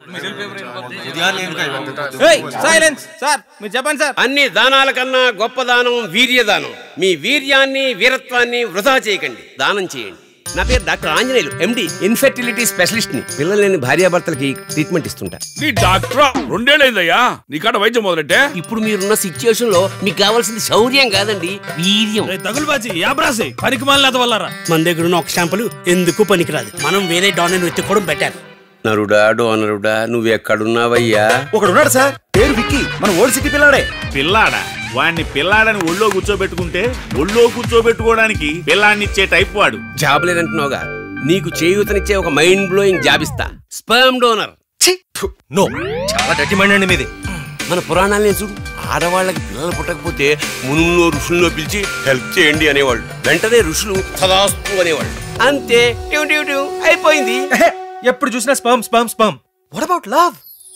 Silence sir మీరు చెప్పండి sir అన్ని దానాల కన్నా గొప్ప దానం వీర్యదానం మీ వీర్యాన్ని వీరత్వాన్ని వృధా చేయకండి దానం చేయండి నా పేరు doctor Anjaneyulu MD infertility specialist ని పిల్లలు లేని భార్యాభర్తలకి ట్రీట్మెంట్ ఇస్తుంటా నీ డాక్టరా రెండేళ్ళైందయ్యా నీ కాడ వైద్యం మొదలెట్టే ఇప్పుడు మీరున్న సిచ్యుయేషన్ లో మీకు కావాల్సింది శౌర్యం కాదండి వీర్యం తగులుబాజీ యాబ్రాసి పనికి మాలిన వల్లరా మన దగ్గర ఉన్న ఒక షాంపుల్ ఎందుకు పనికిరాదు మనం వేరే డాన్ వెతుక్కోవడం బెటర్ నరుడా డోనరుడా నువ్వెక్కడున్నావయ్యా ఒకడున్నాడు సార్ పేరు విక్కీ మన ఓల్డ్ సిటీ పిల్లాడే పిల్లాడా వాడిని పిల్లాడని ఒళ్ళో కూర్చోబెట్టుకుంటే ఒళ్ళో కూర్చోబెట్టుకోవడానికి పిల్లాడినిచ్చే టైప్ వాడు జాబ్ లేదంటున్నావుగా నీకు చేయూతనిచ్చే ఒక మైండ్ బ్లోయింగ్ జాబ్ ఇస్తా స్పర్మ్ డోనర్ నో చాలా డట్టి మైండ్ అండి మీది మన పురాణాలనే చూడు ఆడవాళ్ళకి పిల్లలు పుట్టకపోతే మునుల్లో ఋషుల్లో పిలిచి హెల్ప్ చేయండి అనేవాళ్ళు వెంటనే ఋషులు సదాస్తు అనేవాళ్ళు అంతే ట్యూ ట్యూ ట్యూ అయిపోయింది ఎప్పుడు చూసినా sperm sperm sperm what about love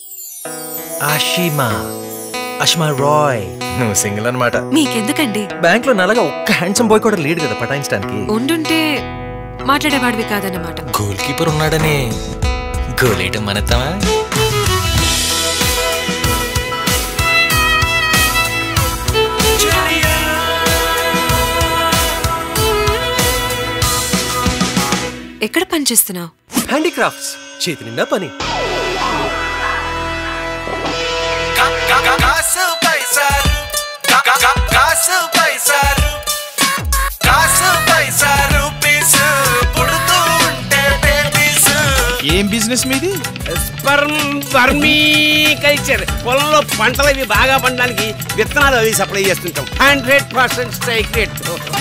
Ashima Ashma Rai నువ్వు సింగిల్ అనమాట మీకెందుకండి బ్యాంక్ లో నల్లగా ఒక్క హ్యాండ్సమ్ బాయ్ కూడా లేడు కదా పటాయించడానికి ఉండుంటే మాట్లాడేవాడివి కాదన్నమాట గోల్ కీపర్ ఉన్నాడని గోల్ వేయటం మనతామా ఎక్కడ పనిచేస్తున్నావు హ్యాండీక్రాఫ్ట్స్ చేతి నిండా పని ఏం బిజినెస్ మీది స్పర్మ్ వర్మీ కల్చర్ పొలంలో పంటలు అవి బాగా పండడానికి విత్తనాలు అవి సప్లై చేస్తుంటాం హండ్రెడ్ పర్సెంట్ స్ట్రైక్ రేట్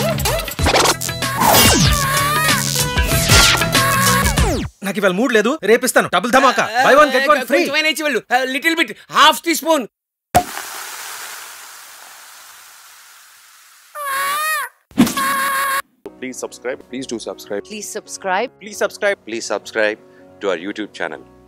నాకు ఇవాళ మూడ్ లేదు రేపిస్తాను డబుల్ ధమాకా buy one get one free little bit half teaspoon Please subscribe. Please do subscribe. Please subscribe Please subscribe. Please subscribe to our YouTube channel.